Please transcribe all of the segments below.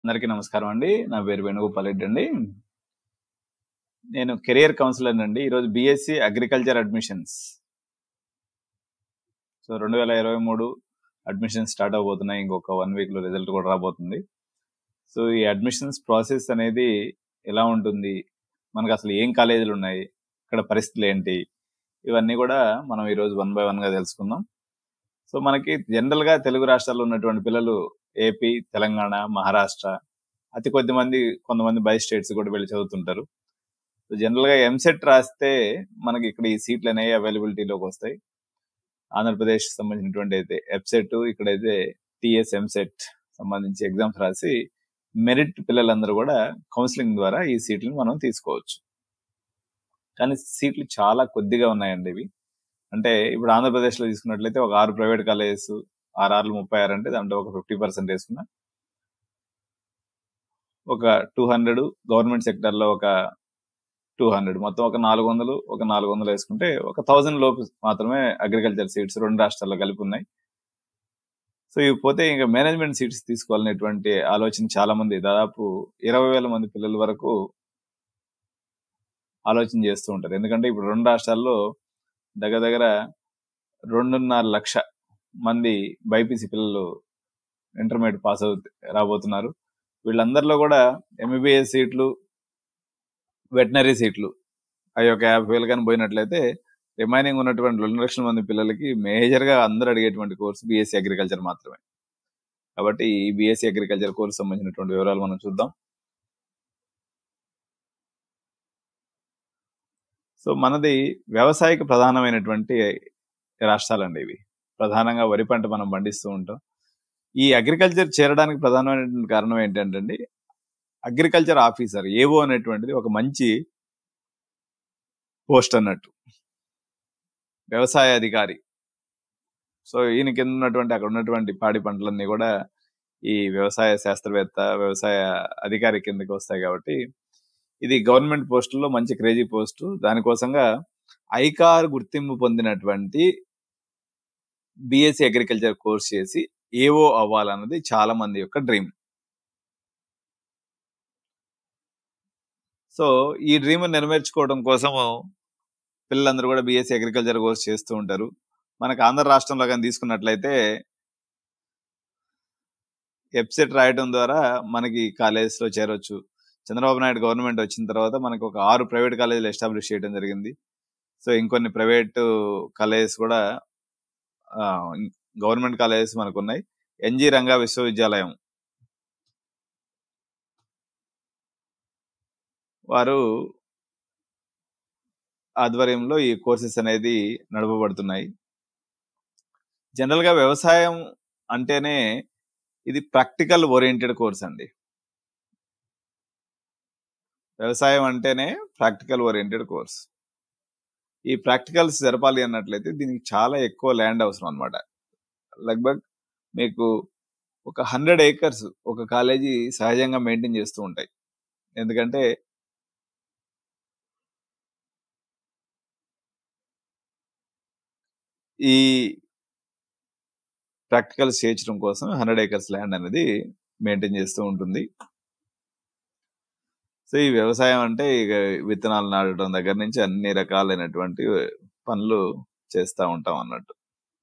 అందరికీ నమస్కారం అండి నా పేరు వేణుగోపాల్ రెడ్డి అండి నేను కెరియర్ కౌన్సిలర్ అండి ఈరోజు బీఎస్సీ అగ్రికల్చర్ అడ్మిషన్స్ సో రెండు వేల ఇరవై మూడు అడ్మిషన్స్ స్టార్ట్ అవబోతున్నాయి ఇంకొక వన్ వీక్లో రిజల్ట్ కూడా రాబోతుంది సో ఈ అడ్మిషన్స్ ప్రాసెస్ అనేది ఎలా ఉంటుంది మనకు అసలు ఏం కాలేజీలు ఉన్నాయి ఇక్కడ పరిస్థితులు ఏంటి ఇవన్నీ కూడా మనం ఈరోజు వన్ బై వన్గా తెలుసుకుందాం సో మనకి జనరల్గా తెలుగు రాష్ట్రాల్లో ఉన్నటువంటి పిల్లలు ఏపీ తెలంగాణ మహారాష్ట్ర అతి కొద్ది మంది కొంతమంది బై స్టేట్స్ కూడా వెళ్ళి చదువుతుంటారు సో జనరల్ గా ఎంసెట్ రాస్తే మనకి ఇక్కడ ఈ సీట్లు అనేవి అవైలబిలిటీలోకి వస్తాయి ఆంధ్రప్రదేశ్ సంబంధించినటువంటి అయితే ఎఫ్సెట్ ఇక్కడైతే టిఎస్ ఎంసెట్ సంబంధించి ఎగ్జామ్స్ రాసి మెరిట్ పిల్లలందరూ కూడా కౌన్సిలింగ్ ద్వారా ఈ సీట్లను మనం తీసుకోవచ్చు కానీ సీట్లు చాలా కొద్దిగా ఉన్నాయండి ఇవి అంటే ఇప్పుడు ఆంధ్రప్రదేశ్ లో తీసుకున్నట్లయితే ఒక ఆరు ప్రైవేట్ కాలేజెస్ ఆరు ఆర్లు ముప్పై ఆరు అంటే దాంట్లో ఒక ఫిఫ్టీ పర్సెంట్ వేసుకున్నా ఒక టూ హండ్రెడ్ గవర్నమెంట్ సెక్టర్ లో ఒక టూ హండ్రెడ్ మొత్తం ఒక నాలుగు వందలు ఒక నాలుగు వందలు వేసుకుంటే ఒక థౌజండ్ లోపు మాత్రమే అగ్రికల్చర్ సీట్స్ రెండు రాష్ట్రాల్లో కలిపి ఉన్నాయి సో ఇవి పోతే ఇంకా మేనేజ్మెంట్ సీట్స్ తీసుకోవాలనేటువంటి ఆలోచన చాలా మంది దాదాపు ఇరవై వేల మంది పిల్లల వరకు ఆలోచన చేస్తూ ఉంటారు ఎందుకంటే ఇప్పుడు రెండు రాష్ట్రాల్లో దగ్గర దగ్గర రెండున్నర లక్ష మంది బైపీసీ పిల్లలు ఇంటర్మీడియట్ పాస్ అవుతు రాబోతున్నారు వీళ్ళందరిలో కూడా ఎంబీబీఎస్ సీట్లు వెటనరీ సీట్లు అవి ఒక యాభై వేలు కానీ పోయినట్లయితే రిమైనింగ్ ఉన్నటువంటి రెండు లక్షల మంది పిల్లలకి మేజర్ గా అందరూ అడిగేటువంటి కోర్సు బీఎస్సీ అగ్రికల్చర్ మాత్రమే కాబట్టి ఈ బీఎస్సీ అగ్రికల్చర్ కోర్సు సంబంధించినటువంటి వివరాలు మనం చూద్దాం సో మనది వ్యవసాయక ప్రధానమైనటువంటి రాష్ట్రాలండి ఇవి ప్రధానంగా వరి పంట మనం పండిస్తూ ఉంటాం ఈ అగ్రికల్చర్ చేరడానికి ప్రధానమైనటువంటి కారణం ఏంటంటే అగ్రికల్చర్ ఆఫీసర్ ఏవో అనేటువంటిది ఒక మంచి పోస్ట్ అన్నట్టు వ్యవసాయ అధికారి సో ఈయన కింద ఉన్నటువంటి అక్కడ ఉన్నటువంటి పాడి పంటలన్నీ కూడా ఈ వ్యవసాయ శాస్త్రవేత్త వ్యవసాయ అధికారి కిందకి వస్తాయి కాబట్టి ఇది గవర్నమెంట్ పోస్టుల్లో మంచి క్రేజీ పోస్టు దానికోసంగా ఐకార్ గుర్తింపు పొందినటువంటి బిఎస్సి అగ్రికల్చర్ కోర్స్ చేసి ఏవో అవ్వాలన్నది చాలా మంది యొక్క డ్రీమ్ సో ఈ డ్రీమ్ నెరవేర్చుకోవడం కోసము పిల్లలందరూ కూడా బీఎస్సీ అగ్రికల్చర్ కోర్స్ చేస్తూ ఉంటారు మనకు ఆంధ్ర రాష్ట్రంలో కానీ తీసుకున్నట్లయితే వెబ్సైట్ రాయడం ద్వారా మనకి కాలేజెస్ లో చేరొచ్చు చంద్రబాబు నాయుడు గవర్నమెంట్ వచ్చిన తర్వాత మనకు ఒక ఆరు ప్రైవేట్ కాలేజీలు ఎస్టాబ్లిష్ చేయడం జరిగింది సో ఇంకొన్ని ప్రైవేట్ కాలేజెస్ కూడా గవర్నమెంట్ కాలేజెస్ మనకు ఉన్నాయి ఎన్జి రంగా విశ్వవిద్యాలయం వారు ఆధ్వర్యంలో ఈ కోర్సెస్ అనేది నడపబడుతున్నాయి జనరల్ గా వ్యవసాయం అంటేనే ఇది ప్రాక్టికల్ ఓరియంటెడ్ కోర్స్ అండి వ్యవసాయం అంటేనే ప్రాక్టికల్ ఓరియంటెడ్ కోర్స్ ఈ ప్రాక్టికల్స్ జరపాలి అన్నట్లయితే దీనికి చాలా ఎక్కువ ల్యాండ్ అవసరం అనమాట లగ్భగ్ మీకు ఒక హండ్రెడ్ ఏకర్స్ ఒక కాలేజీ సహజంగా మెయింటైన్ చేస్తూ ఉంటాయి ఎందుకంటే ఈ ప్రాక్టికల్స్ చేయించడం కోసం హండ్రెడ్ ఏకర్స్ ల్యాండ్ అనేది మెయింటైన్ చేస్తూ ఉంటుంది సో ఈ వ్యవసాయం అంటే ఇక విత్తనాలు నాటడం దగ్గర నుంచి అన్ని రకాలైనటువంటి పనులు చేస్తూ ఉంటాం అన్నట్టు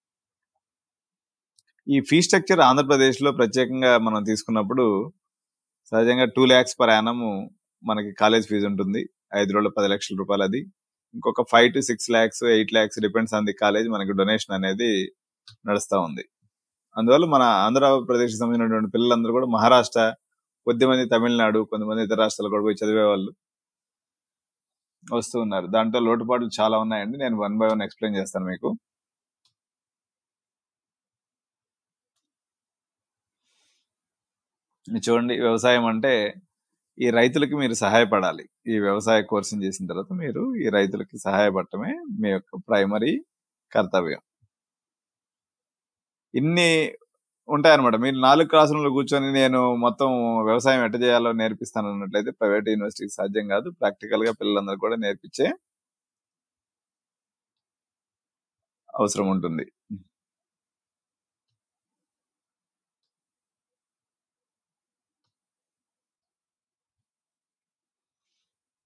ఈ ఫీ స్ట్రక్చర్ ఆంధ్రప్రదేశ్ లో ప్రత్యేకంగా మనం తీసుకున్నప్పుడు సహజంగా టూ ల్యాక్స్ పర్ యానము మనకి కాలేజ్ ఫీజు ఉంటుంది ఐదు రోజులు పది లక్షల రూపాయలు అది ఇంకొక five to six lakhs eight lakhs depends on the college మనకి డొనేషన్ అనేది నడుస్తూ ఉంది అందువల్ల మన ఆంధ్రప్రదేశ్ సంబంధించినటువంటి పిల్లలందరూ కూడా మహారాష్ట్ర కొద్దిమంది తమిళనాడు కొంతమంది ఇతర రాష్ట్రాలు కూడా పోయి చదివే వాళ్ళు వస్తూ ఉన్నారు దాంట్లో లోటుపాట్లు చాలా ఉన్నాయండి నేను వన్ బై వన్ ఎక్స్ప్లెయిన్ చేస్తాను మీకు చూడండి వ్యవసాయం అంటే ఈ రైతులకి మీరు సహాయపడాలి ఈ వ్యవసాయ కోర్సుని చేసిన తర్వాత మీరు ఈ రైతులకి సహాయపడటమే మీ యొక్క ప్రైమరీ కర్తవ్యం ఇన్ని ఉంటాయన్నమాట మీరు నాలుగు క్లాస్ రూమ్లో కూర్చొని నేను మొత్తం వ్యవసాయం ఎట్ట చేయాలో నేర్పిస్తాను అన్నట్లయితే ప్రైవేట్ యూనివర్సిటీకి సాధ్యం కాదు ప్రాక్టికల్ గా పిల్లలందరూ కూడా నేర్పించే అవసరం ఉంటుంది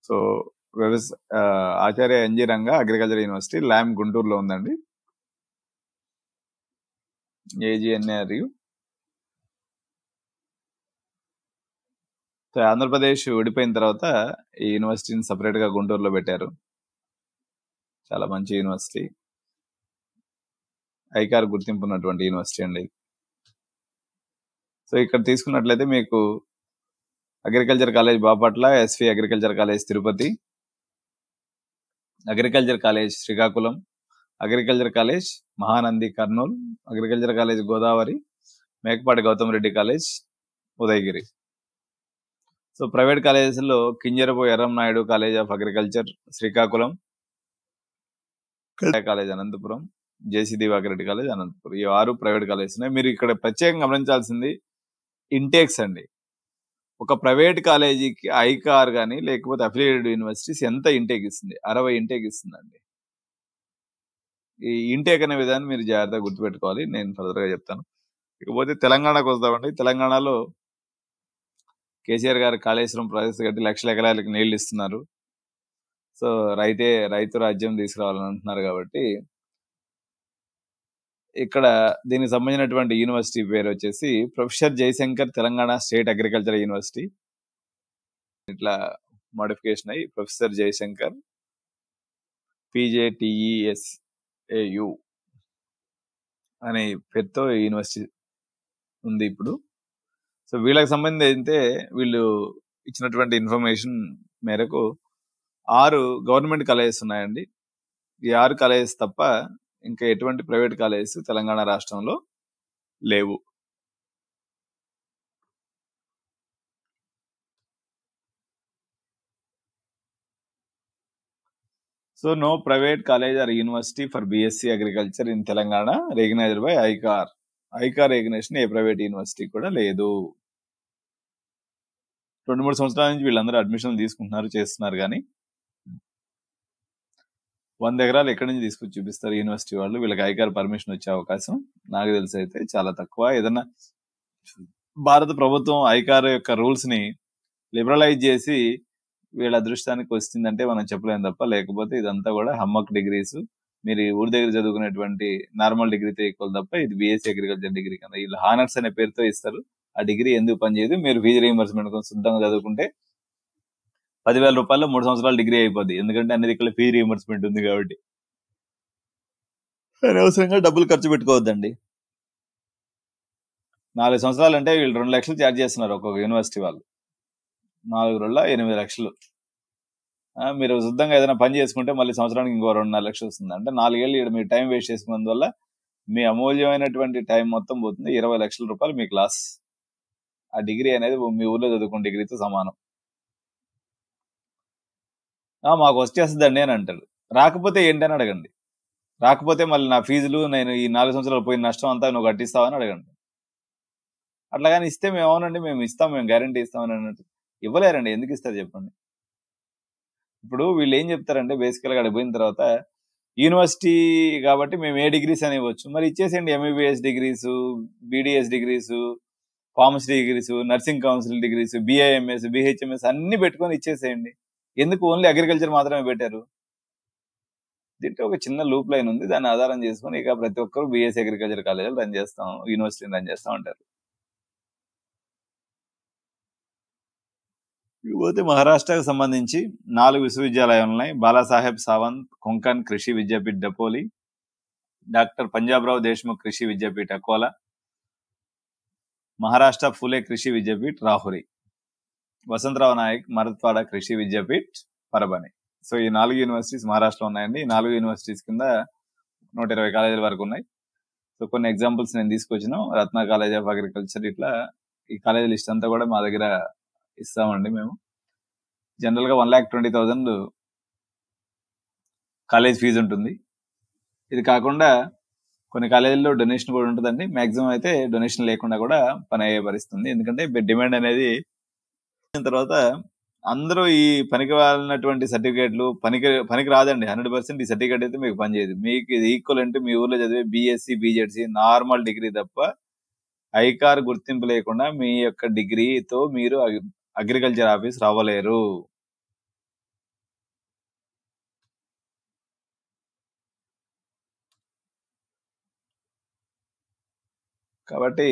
సో వ్యవస ఆ, Acharya NG Ranga agriculture university Lam గుంటూరులో ఉందండి ఏజిఎన్ఆర్యు సో ఆంధ్రప్రదేశ్ విడిపోయిన తర్వాత ఈ యూనివర్సిటీని సపరేట్ గా గుంటూరులో పెట్టారు చాలా మంచి యూనివర్సిటీ ఐకార్ గుర్తింపు ఉన్నటువంటి యూనివర్సిటీ అండి సో ఇక్కడ తీసుకున్నట్లయితే మీకు agriculture college Bapatla SV agriculture college Tirupati agriculture college Srikakulam agriculture college Mahanandi Kurnool agriculture college Godavari Mekapati Gautam Reddy college Udayagiri so private కాలేజెస్లో Kinjarapu Erram Naidu college of agriculture Srikakulam college Anantapuram JC Diwakar Reddy college Anantapuram ఈ ఆరు ప్రైవేట్ కాలేజెస్ ఉన్నాయి మీరు ఇక్కడ ప్రత్యేకంగా గమనించాల్సింది ఇంటేక్స్ అండి ఒక ప్రైవేట్ కాలేజీకి ఐకార్ కానీ లేకపోతే అఫిలియేటెడ్ యూనివర్సిటీస్ ఎంత ఇంటేక్ ఇస్తుంది అరవై ఇంటేక్ ఇస్తుందండి ఈ ఇంటేక్ అనే విధాన్ని మీరు జాగ్రత్తగా గుర్తుపెట్టుకోవాలి నేను ఫర్దర్ గా చెప్తాను ఇకపోతే తెలంగాణకు వస్తామండి తెలంగాణలో కేసీఆర్ గారు కాళేశ్వరం ప్రాజెక్ట్ కట్టి లక్షల ఎకరాలకు నీళ్లు ఇస్తున్నారు సో రైతే రైతు రాజ్యం తీసుకురావాలని అంటున్నారు కాబట్టి ఇక్కడ దీనికి సంబంధించినటువంటి యూనివర్సిటీ పేరు వచ్చేసి professor Jayashankar Telangana state agriculture university ఇట్లా మోడిఫికేషన్ అయ్యి ప్రొఫెసర్ జయశంకర్ పిజేటిఈఎస్ ఏయు అనే పేరుతో ఈ యూనివర్సిటీ ఉంది ఇప్పుడు సో వీళ్ళకి సంబంధించి అయితే వీళ్ళు ఇచ్చినటువంటి ఇన్ఫర్మేషన్ మేరకు ఆరు గవర్నమెంట్ కాలేజెస్ ఉన్నాయండి ఈ ఆరు కాలేజెస్ తప్ప ఇంకా ఎటువంటి ప్రైవేట్ కాలేజెస్ తెలంగాణ రాష్ట్రంలో లేవు so no private college or university for BSc agriculture in Telangana recognised by ICAR ICAR recognition a private university కూడా లేదు రెండు మూడు సంవత్సరాల నుంచి వీళ్ళందరూ అడ్మిషన్ తీసుకుంటున్నారు చేస్తున్నారు కానీ వంద ఎకరాలు ఎక్కడి నుంచి తీసుకొచ్చి చూపిస్తారు యూనివర్సిటీ వాళ్ళు వీళ్ళకి ఐకార్ పర్మిషన్ వచ్చే అవకాశం నాకు తెలిసి అయితే చాలా తక్కువ ఏదన్నా భారత ప్రభుత్వం ఐకార్ యొక్క రూల్స్ ని లిబరలైజ్ చేసి వీళ్ళ అదృష్టానికి వచ్చిందంటే మనం చెప్పలేం తప్ప లేకపోతే ఇదంతా కూడా హమ్మక్ డిగ్రీస్ మీరు ఈ ఊరి దగ్గర చదువుకునేటువంటి నార్మల్ డిగ్రీతో ఈక్వల్ తప్ప ఇది బీఎస్సీ అగ్రికల్చర్ డిగ్రీ కింద వీళ్ళు హానర్స్ అనే పేరుతో ఇస్తారు ఆ డిగ్రీ ఎందుకు పనిచేయదు మీరు ఫీజు రీఎంబర్స్మెంట్ కోసం శుద్ధంగా చదువుకుంటే పదివేల రూపాయలు మూడు సంవత్సరాల డిగ్రీ అయిపోద్ది ఎందుకంటే అన్ని ఇక్కడ ఫీ రీఎంబర్స్మెంట్ ఉంది కాబట్టి అనవసరంగా డబ్బులు ఖర్చు పెట్టుకోవద్దండి నాలుగు సంవత్సరాలు అంటే వీళ్ళు రెండు లక్షలు ఛార్జ్ చేస్తున్నారు ఒక్కొక్క యూనివర్సిటీ వాళ్ళు నాలుగు రోజుల ఎనిమిది లక్షలు ఆ, మీరు శుద్ధంగా ఏదైనా పని చేసుకుంటే మళ్ళీ సంవత్సరానికి ఇంకో రెండున్నర లక్షలు వస్తుంది అంటే నాలుగేళ్ళు ఇక్కడ మీరు టైం వేస్ట్ చేసుకున్నందువల్ల మీ అమూల్యమైనటువంటి టైం మొత్తం పోతుంది ఇరవై లక్షల రూపాయలు మీ క్లాస్ ఆ డిగ్రీ అనేది మీ ఊర్లో చదువుకున్న డిగ్రీతో సమానం ఆ, మాకు వచ్చేస్తుందండి అని అంటారు రాకపోతే ఏంటని అడగండి రాకపోతే మళ్ళీ నా ఫీజులు నేను ఈ నాలుగు సంవత్సరాలు పోయిన నష్టం అంతా నువ్వు కట్టిస్తావని అడగండి అట్లా కానీ ఇస్తే మేము అవునండి మేము ఇస్తాం మేము గ్యారంటీ ఇస్తామని అన్నట్టు ఇవ్వలేరండి ఎందుకు ఇస్తారు చెప్పండి ఇప్పుడు వీళ్ళు ఏం చెప్తారంటే బేసికల్గా అక్కడికి పోయిన తర్వాత యూనివర్సిటీ కాబట్టి మేము ఏ డిగ్రీస్ అని ఇవ్వచ్చు మరి ఇచ్చేసేయండి MBBS degrees BDS degrees pharmacy degrees nursing council degrees BIMS BHMS అన్ని పెట్టుకొని ఇచ్చేసేయండి ఎందుకు ఓన్లీ అగ్రికల్చర్ మాత్రమే పెట్టారు దీంట్లో ఒక చిన్న లూప్ లైన్ ఉంది దాన్ని ఆధారం చేసుకొని ఇక ప్రతి ఒక్కరు బిఎస్సీ అగ్రికల్చర్ కాలేజీలు రన్ చేస్తాం యూనివర్సిటీని రన్ చేస్తాం అంటారు ఇకపోతే మహారాష్ట్రకు సంబంధించి నాలుగు విశ్వవిద్యాలయాలు ఉన్నాయి బాలాసాహెబ్ సావంత్ కొంకన్ కృషి విద్యాపీఠ్ డపోలి డాక్టర్ పంజాబ్రావు దేశ్ముఖ్ కృషి విద్యాపీఠ్ అకోలా మహారాష్ట్ర ఫులే కృషి విద్యాపీఠ్ రాహురి వసంతరావు నాయక్ మరత్వాడ కృషి విద్యాపీఠ్ పరబని సో ఈ నాలుగు యూనివర్సిటీస్ మహారాష్ట్రలో ఉన్నాయండి ఈ నాలుగు యూనివర్సిటీస్ కింద నూట ఇరవై కాలేజీల వరకు ఉన్నాయి సో కొన్ని ఎగ్జాంపుల్స్ నేను తీసుకొచ్చిన రత్న కాలేజ్ ఆఫ్ అగ్రికల్చర్ ఇట్లా ఈ కాలేజీ లిస్ట్ అంతా కూడా మా దగ్గర ఇస్తామండి మేము జనరల్ గా one lakh twenty thousand college fee ఉంటుంది ఇది కాకుండా కొన్ని కాలేజీల్లో డొనేషన్ కూడా ఉంటుందండి మాక్సిమం అయితే డొనేషన్ లేకుండా కూడా పని అయ్యే పరిస్థితుంది ఎందుకంటే డిమాండ్ అనేది వచ్చిన తర్వాత అందరూ ఈ పనికి వాళ్ళనటువంటి సర్టిఫికేట్లు పనికి పనికి రాదండి హండ్రెడ్ పర్సెంట్ ఈ సర్టిఫికేట్ అయితే మీకు పనిచేయదు మీకు ఇది ఈక్వల్ అంటే మీ ఊర్లో చదివే బీఎస్సీ బీజెడ్సీ నార్మల్ డిగ్రీ తప్ప ఐకార్ గుర్తింపు లేకుండా మీ యొక్క డిగ్రీతో మీరు అగ్రికల్చర్ ఆఫీస్ రావలేరు కాబట్టి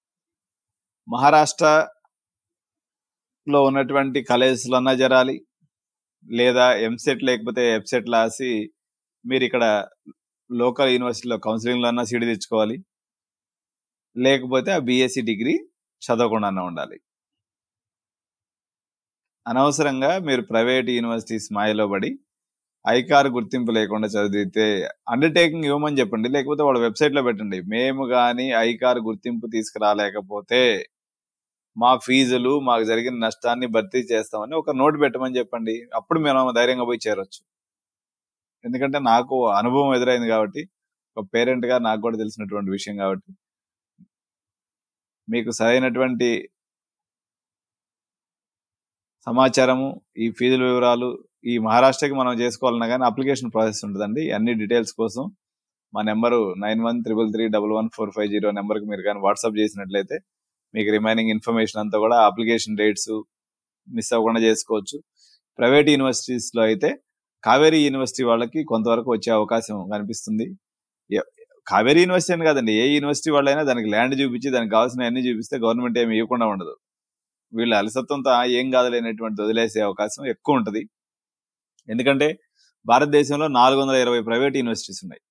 మహారాష్ట్రలో ఉన్నటువంటి కాలేజెస్లో అన్నా జరాలి లేదా ఎంసెట్ లేకపోతే ఎఫ్సెట్ రాసి మీరు ఇక్కడ లోకల్ యూనివర్సిటీలో కౌన్సిలింగ్లో అన్నా సీట్ తెచ్చుకోవాలి లేకపోతే ఆ బీఎస్సీ డిగ్రీ చదవకుండా ఉండాలి అనవసరంగా మీరు ప్రైవేట్ యూనివర్సిటీస్ మాయలో పడి ఐకార్ గుర్తింపు లేకుండా చదివితే అండర్టేకింగ్ ఇవ్వమని చెప్పండి లేకపోతే వాళ్ళ వెబ్సైట్ లో పెట్టండి మేము కానీ ఐకార్ గుర్తింపు తీసుకురాలేకపోతే మా ఫీజులు మాకు జరిగిన నష్టాన్ని భర్తీ చేస్తామని ఒక నోట్ పెట్టమని చెప్పండి అప్పుడు మేము ధైర్యంగా పోయి చేరొచ్చు ఎందుకంటే నాకు అనుభవం ఎదురైంది కాబట్టి ఒక పేరెంట్ గా నాకు కూడా తెలిసినటువంటి విషయం కాబట్టి మీకు సరైనటువంటి సమాచారము ఈ ఫీజుల వివరాలు ఈ మహారాష్ట్రకి మనం చేసుకోవాలన్నా కానీ అప్లికేషన్ ప్రాసెస్ ఉంటుందండి అన్ని డీటెయిల్స్ కోసం మా number nine one triple three double one four five zero నెంబర్కి మీరు కానీ వాట్సాప్ చేసినట్లయితే మీకు రిమైనింగ్ ఇన్ఫర్మేషన్ అంతా కూడా అప్లికేషన్ డేట్స్ మిస్ అవ్వకుండా చేసుకోవచ్చు ప్రైవేట్ యూనివర్సిటీస్లో అయితే కావేరీ యూనివర్సిటీ వాళ్ళకి కొంతవరకు వచ్చే అవకాశం కనిపిస్తుంది ఎ- కావేరీ యూనివర్సిటీ అని కాదండి ఏ యూనివర్సిటీ వాళ్ళైనా దానికి ల్యాండ్ చూపించి దానికి కావాల్సిన అన్ని చూపిస్తే గవర్నమెంట్ ఏమి ఇవ్వకుండా ఉండదు వీళ్ళ అలసత్వంతో "ఆ, ఏం కాదులేనటువంటి వదిలేసే అవకాశం ఎక్కువ ఉంటుంది ఎందుకంటే భారతదేశంలో నాలుగు వందల ఇరవై ప్రైవేట్ యూనివర్సిటీస్ ఉన్నాయి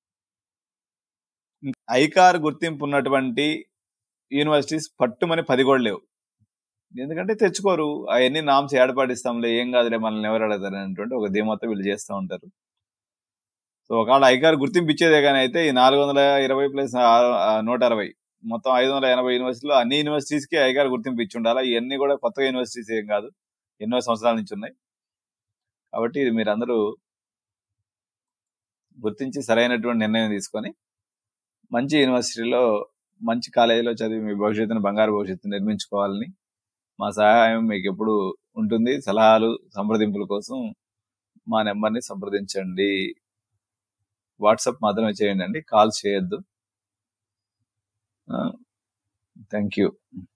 ఐకార్ గుర్తింపు ఉన్నటువంటి యూనివర్సిటీస్ పట్టుమని పది కూడా లేవు ఎందుకంటే తెచ్చుకోరు అవన్నీ నామ్స్ ఏడపాటిస్తాంలే ఏం కాదులే మనల్ని ఎవరు అడగతారు అనేటువంటి ఒక ధీమాతో వీళ్ళు చేస్తూ ఉంటారు సో ఒకవేళ ఐకార్ గుర్తింపు ఇచ్చేదే కానీ అయితే ఈ నాలుగు వందల ఇరవై ప్లస్ నూట అరవై మొత్తం ఐదు వందల ఎనభై యూనివర్సిటీలో అన్ని యూనివర్సిటీస్ కి ఐకార్ గుర్తింపు ఇచ్చి ఉండాలి ఇవన్నీ కూడా కొత్త యూనివర్సిటీస్ ఏం కాదు ఎన్నో సంవత్సరాల నుంచి ఉన్నాయి కాబట్టి ఇది మీరందరూ గుర్తించి సరైనటువంటి నిర్ణయం తీసుకొని మంచి యూనివర్సిటీలో మంచి కాలేజీలో చదివి మీ భవిష్యత్తును బంగారు భవిష్యత్తు నిర్మించుకోవాలని మా సహాయం మీకు ఎప్పుడు ఉంటుంది సలహాలు సంప్రదింపుల కోసం మా నెంబర్ని సంప్రదించండి వాట్సాప్ మాత్రమే చేయండి అండి కాల్ చేయొద్దు థ్యాంక్ యూ